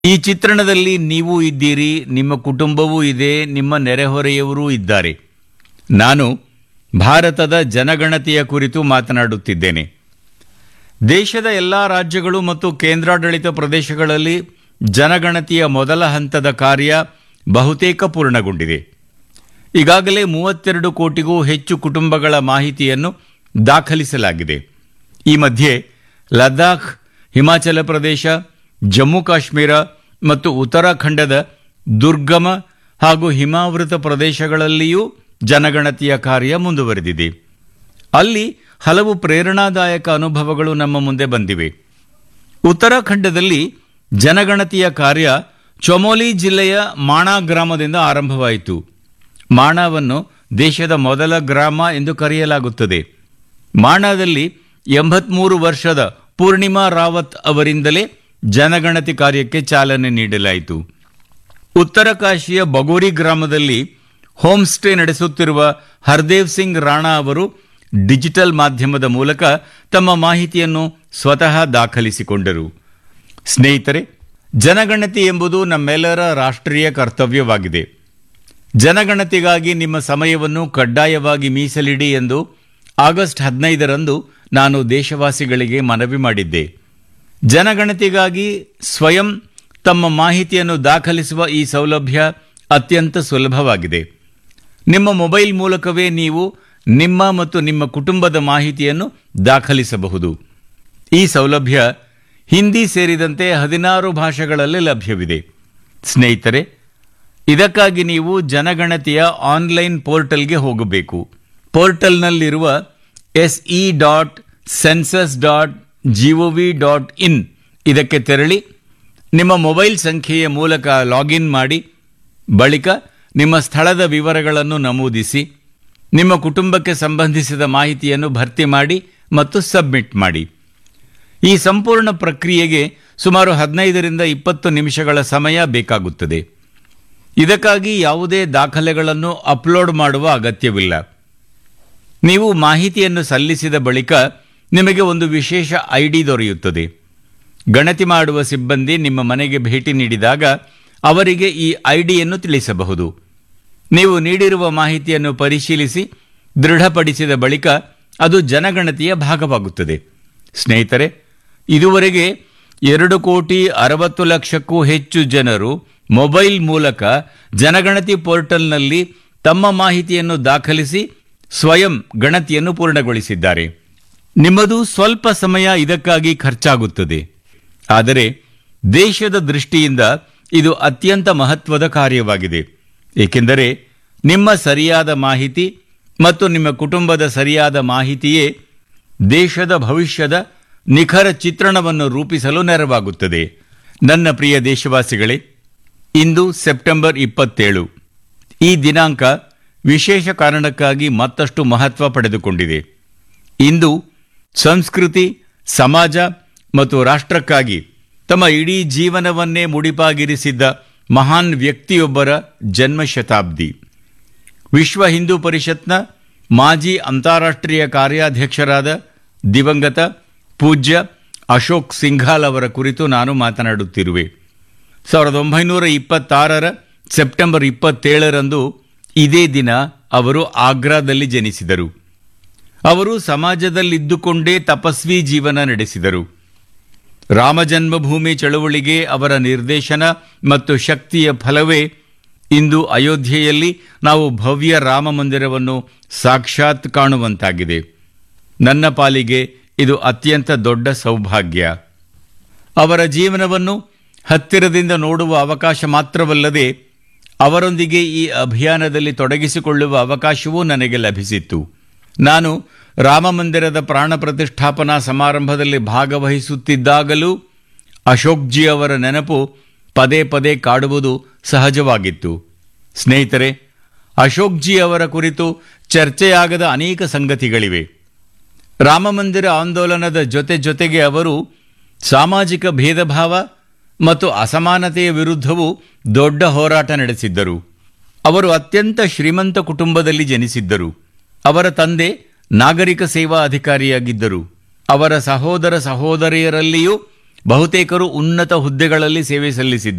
ಈ ಚಿತ್ರಣದಲ್ಲಿ ನೀವು ಇದ್ದೀರಿ ನಿಮ್ಮ ಕುಟುಂಬವೂ ಇದೆ ನಿಮ್ಮ ನೆರೆಹೊರೆಯವರೂ ಇದ್ದಾರೆ ನಾನು ಭಾರತದ ಜನಗಣತಿಯ ಕುರಿತು ಮಾತನಾಡುತ್ತಿದ್ದೇನೆ ದೇಶದ ಎಲ್ಲ ರಾಜ್ಯಗಳು ಮತ್ತು ಕೇಂದ್ರಾಡಳಿತ ಪ್ರದೇಶಗಳಲ್ಲಿ ಜನಗಣತಿಯ ಮೊದಲ ಹಂತದ ಕಾರ್ಯ ಬಹುತೇಕ ಪೂರ್ಣಗೊಂಡಿದೆ ಈಗಾಗಲೇ ಮೂವತ್ತೆರಡು ಕೋಟಿಗೂ ಹೆಚ್ಚು ಕುಟುಂಬಗಳ ಮಾಹಿತಿಯನ್ನು ದಾಖಲಿಸಲಾಗಿದೆ ಈ ಮಧ್ಯೆ ಲದ್ದಾಖ್ ಹಿಮಾಚಲ ಪ್ರದೇಶ ಜಮ್ಮು ಕಾಶ್ಮೀರ ಮತ್ತು ಉತ್ತರಾಖಂಡದ ದುರ್ಗಮ ಹಾಗೂ ಹಿಮಾವೃತ ಪ್ರದೇಶಗಳಲ್ಲಿಯೂ ಜನಗಣತಿಯ ಕಾರ್ಯ ಮುಂದುವರೆದಿದೆ ಅಲ್ಲಿ ಹಲವು ಪ್ರೇರಣಾದಾಯಕ ಅನುಭವಗಳು ನಮ್ಮ ಮುಂದೆ ಬಂದಿವೆ ಉತ್ತರಾಖಂಡದಲ್ಲಿ ಜನಗಣತಿಯ ಕಾರ್ಯ ಚೊಮೋಲಿ ಜಿಲ್ಲೆಯ ಮಾಣಾ ಗ್ರಾಮದಿಂದ ಆರಂಭವಾಯಿತು ಮಾಣಾವನ್ನು ದೇಶದ ಮೊದಲ ಗ್ರಾಮ ಎಂದು ಕರೆಯಲಾಗುತ್ತದೆ ಮಾಣಾದಲ್ಲಿ ಎಂಬತ್ಮೂರು ವರ್ಷದ ಪೂರ್ಣಿಮಾ ರಾವತ್ ಅವರಿಂದಲೇ ಜನಗಣತಿ ಕಾರ್ಯಕ್ಕೆ ಚಾಲನೆ ನೀಡಲಾಯಿತು ಉತ್ತರ ಕಾಶಿಯ ಬಗೋರಿ ಗ್ರಾಮದಲ್ಲಿ ಹೋಮ್ ಸ್ಟೇ ನಡೆಸುತ್ತಿರುವ ಹರ್ದೇವ್ ಸಿಂಗ್ ರಾಣಾ ಅವರು ಡಿಜಿಟಲ್ ಮಾಧ್ಯಮದ ಮೂಲಕ ತಮ್ಮ ಮಾಹಿತಿಯನ್ನು ಸ್ವತಃ ದಾಖಲಿಸಿಕೊಂಡರು ಸ್ನೇಹಿತರೆ ಜನಗಣತಿ ಎಂಬುದು ನಮ್ಮೆಲ್ಲರ ರಾಷ್ಟ್ರೀಯ ಕರ್ತವ್ಯವಾಗಿದೆ ಜನಗಣತಿಗಾಗಿ ನಿಮ್ಮ ಸಮಯವನ್ನು ಕಡ್ಡಾಯವಾಗಿ ಮೀಸಲಿಡಿ ಎಂದು ಆಗಸ್ಟ್ ಹದಿನೈದರಂದು ನಾನು ದೇಶವಾಸಿಗಳಿಗೆ ಮನವಿ ಮಾಡಿದ್ದೆ ಜನಗಣತಿಗಾಗಿ ಸ್ವಯಂ ತಮ್ಮ ಮಾಹಿತಿಯನ್ನು ದಾಖಲಿಸುವ ಈ ಸೌಲಭ್ಯ ಅತ್ಯಂತ ಸುಲಭವಾಗಿದೆ ನಿಮ್ಮ ಮೊಬೈಲ್ ಮೂಲಕವೇ ನೀವು ನಿಮ್ಮ ಮತ್ತು ನಿಮ್ಮ ಕುಟುಂಬದ ಮಾಹಿತಿಯನ್ನು ದಾಖಲಿಸಬಹುದು ಈ ಸೌಲಭ್ಯ ಹಿಂದಿ ಸೇರಿದಂತೆ ಹದಿನಾರು ಭಾಷೆಗಳಲ್ಲಿ ಲಭ್ಯವಿದೆ ಸ್ನೇಹಿತರೆ ಇದಕ್ಕಾಗಿ ನೀವು ಜನಗಣತಿಯ ಆನ್ಲೈನ್ ಪೋರ್ಟಲ್ಗೆ ಹೋಗಬೇಕು ಪೋರ್ಟಲ್ನಲ್ಲಿರುವ S E dot census dot GOV dot in ಇದಕ್ಕೆ ತೆರಳಿ ನಿಮ್ಮ ಮೊಬೈಲ್ ಸಂಖ್ಯೆಯ ಮೂಲಕ ಲಾಗಿನ್ ಮಾಡಿ ಬಳಿಕ ನಿಮ್ಮ ಸ್ಥಳದ ವಿವರಗಳನ್ನು ನಮೂದಿಸಿ ನಿಮ್ಮ ಕುಟುಂಬಕ್ಕೆ ಸಂಬಂಧಿಸಿದ ಮಾಹಿತಿಯನ್ನು ಭರ್ತಿ ಮಾಡಿ ಮತ್ತು ಸಬ್ಮಿಟ್ ಮಾಡಿ ಈ ಸಂಪೂರ್ಣ ಪ್ರಕ್ರಿಯೆಗೆ ಸುಮಾರು ಹದಿನೈದರಿಂದ ಇಪ್ಪತ್ತು ನಿಮಿಷಗಳ ಸಮಯ ಬೇಕಾಗುತ್ತದೆ ಇದಕ್ಕಾಗಿ ಯಾವುದೇ ದಾಖಲೆಗಳನ್ನು ಅಪ್ಲೋಡ್ ಮಾಡುವ ಅಗತ್ಯವಿಲ್ಲ ನೀವು ಮಾಹಿತಿಯನ್ನು ಸಲ್ಲಿಸಿದ ಬಳಿಕ ನಿಮಗೆ ಒಂದು ವಿಶೇಷ ಐಡಿ ದೊರೆಯುತ್ತದೆ ಗಣತಿ ಮಾಡುವ ಸಿಬ್ಬಂದಿ ನಿಮ್ಮ ಮನೆಗೆ ಭೇಟಿ ನೀಡಿದಾಗ ಅವರಿಗೆ ಈ ಐಡಿಯನ್ನು ತಿಳಿಸಬಹುದು ನೀವು ನೀಡಿರುವ ಮಾಹಿತಿಯನ್ನು ಪರಿಶೀಲಿಸಿ ದೃಢಪಡಿಸಿದ ಬಳಿಕ ಅದು ಜನಗಣತಿಯ ಭಾಗವಾಗುತ್ತದೆ ಸ್ನೇಹಿತರೆ ಇದುವರೆಗೆ ಎರಡು ಕೋಟಿ ಅರವತ್ತು ಲಕ್ಷಕ್ಕೂ ಹೆಚ್ಚು ಜನರು ಮೊಬೈಲ್ ಮೂಲಕ ಜನಗಣತಿ ಪೋರ್ಟಲ್ನಲ್ಲಿ ತಮ್ಮ ಮಾಹಿತಿಯನ್ನು ದಾಖಲಿಸಿ ಸ್ವಯಂ ಗಣತಿಯನ್ನು ಪೂರ್ಣಗೊಳಿಸಿದ್ದಾರೆ ನಿಮ್ಮದು ಸ್ವಲ್ಪ ಸಮಯ ಇದಕ್ಕಾಗಿ ಖರ್ಚಾಗುತ್ತದೆ ಆದರೆ ದೇಶದ ದೃಷ್ಟಿಯಿಂದ ಇದು ಅತ್ಯಂತ ಮಹತ್ವದ ಕಾರ್ಯವಾಗಿದೆ ಏಕೆಂದರೆ ನಿಮ್ಮ ಸರಿಯಾದ ಮಾಹಿತಿ ಮತ್ತು ನಿಮ್ಮ ಕುಟುಂಬದ ಸರಿಯಾದ ಮಾಹಿತಿಯೇ ದೇಶದ ಭವಿಷ್ಯದ ನಿಖರ ಚಿತ್ರಣವನ್ನು ರೂಪಿಸಲು ನೆರವಾಗುತ್ತದೆ ನನ್ನ ಪ್ರಿಯ ದೇಶವಾಸಿಗಳೇ ಇಂದು ಸೆಪ್ಟೆಂಬರ್ ಇಪ್ಪತ್ತೇಳು ಈ ದಿನಾಂಕ ವಿಶೇಷ ಕಾರಣಕ್ಕಾಗಿ ಮತ್ತಷ್ಟು ಮಹತ್ವ ಪಡೆದುಕೊಂಡಿದೆ ಇಂದು ಸಂಸ್ಕೃತಿ ಸಮಾಜ ಮತ್ತು ರಾಷ್ಟ್ರಕ್ಕಾಗಿ ತಮ್ಮ ಇಡೀ ಜೀವನವನ್ನೇ ಮುಡಿಪಾಗಿರಿಸಿದ್ದ ಮಹಾನ್ ವ್ಯಕ್ತಿಯೊಬ್ಬರ ಜನ್ಮ ಶತಾಬ್ದಿ ವಿಶ್ವ ಹಿಂದೂ ಪರಿಷತ್ನ ಮಾಜಿ ಅಂತಾರಾಷ್ಟ್ರೀಯ ಕಾರ್ಯಾಧ್ಯಕ್ಷರಾದ ದಿವಂಗತ ಪೂಜ್ಯ ಅಶೋಕ್ ಸಿಂಘಾಲ್ ಅವರ ಕುರಿತು ನಾನು ಮಾತನಾಡುತ್ತಿರುವೆ ಸಾವಿರದ ಒಂಬೈನೂರ ಇಪ್ಪತ್ತಾರರ ಸೆಪ್ಟೆಂಬರ್ ಇಪ್ಪತ್ತೇಳರಂದು ಇದೇ ದಿನ ಅವರು ಆಗ್ರಾದಲ್ಲಿ ಜನಿಸಿದರು ಅವರು ಸಮಾಜದಲ್ಲಿದ್ದುಕೊಂಡೇ ತಪಸ್ವಿ ಜೀವನ ನಡೆಸಿದರು ರಾಮಜನ್ಮಭೂಮಿ ಚಳವಳಿಗೆ ಅವರ ನಿರ್ದೇಶನ ಮತ್ತು ಶಕ್ತಿಯ ಫಲವೇ ಇಂದು ಅಯೋಧ್ಯೆಯಲ್ಲಿ ನಾವು ಭವ್ಯ ರಾಮ ಮಂದಿರವನ್ನು ಸಾಕ್ಷಾತ್ ಕಾಣುವಂತಾಗಿದೆ ನನ್ನ ಪಾಲಿಗೆ ಇದು ಅತ್ಯಂತ ದೊಡ್ಡ ಸೌಭಾಗ್ಯ ಅವರ ಜೀವನವನ್ನು ಹತ್ತಿರದಿಂದ ನೋಡುವ ಅವಕಾಶ ಮಾತ್ರವಲ್ಲದೆ ಅವರೊಂದಿಗೆ ಈ ಅಭಿಯಾನದಲ್ಲಿ ತೊಡಗಿಸಿಕೊಳ್ಳುವ ಅವಕಾಶವೂ ನನಗೆ ಲಭಿಸಿತ್ತು ನಾನು ರಾಮಮಂದಿರದ ಪ್ರಾಣ ಪ್ರತಿಷ್ಠಾಪನಾ ಸಮಾರಂಭದಲ್ಲಿ ಭಾಗವಹಿಸುತ್ತಿದ್ದಾಗಲೂ ಅಶೋಕ್ಜಿ ಅವರ ನೆನಪು ಪದೇ ಪದೇ ಕಾಡುವುದು ಸಹಜವಾಗಿತ್ತು ಸ್ನೇಹಿತರೆ ಅಶೋಕ್ಜಿ ಅವರ ಕುರಿತು ಚರ್ಚೆಯಾಗದ ಅನೇಕ ಸಂಗತಿಗಳಿವೆ ರಾಮಮಂದಿರ ಆಂದೋಲನದ ಜೊತೆ ಜೊತೆಗೆ ಅವರು ಸಾಮಾಜಿಕ ಭೇದ ಭಾವ ಮತ್ತು ಅಸಮಾನತೆಯ ವಿರುದ್ಧವೂ ದೊಡ್ಡ ಹೋರಾಟ ನಡೆಸಿದ್ದರು ಅವರು ಅತ್ಯಂತ ಶ್ರೀಮಂತ ಕುಟುಂಬದಲ್ಲಿ ಜನಿಸಿದ್ದರು ಅವರ ತಂದೆ ನಾಗರಿಕ ಸೇವಾ ಅಧಿಕಾರಿಯಾಗಿದ್ದರು ಅವರ ಸಹೋದರ ಸಹೋದರಿಯರಲ್ಲಿಯೂ ಬಹುತೇಕರು ಉನ್ನತ ಹುದ್ದೆಗಳಲ್ಲಿ ಸೇವೆ ಸಲ್ಲಿಸಿದ್ದಾರೆ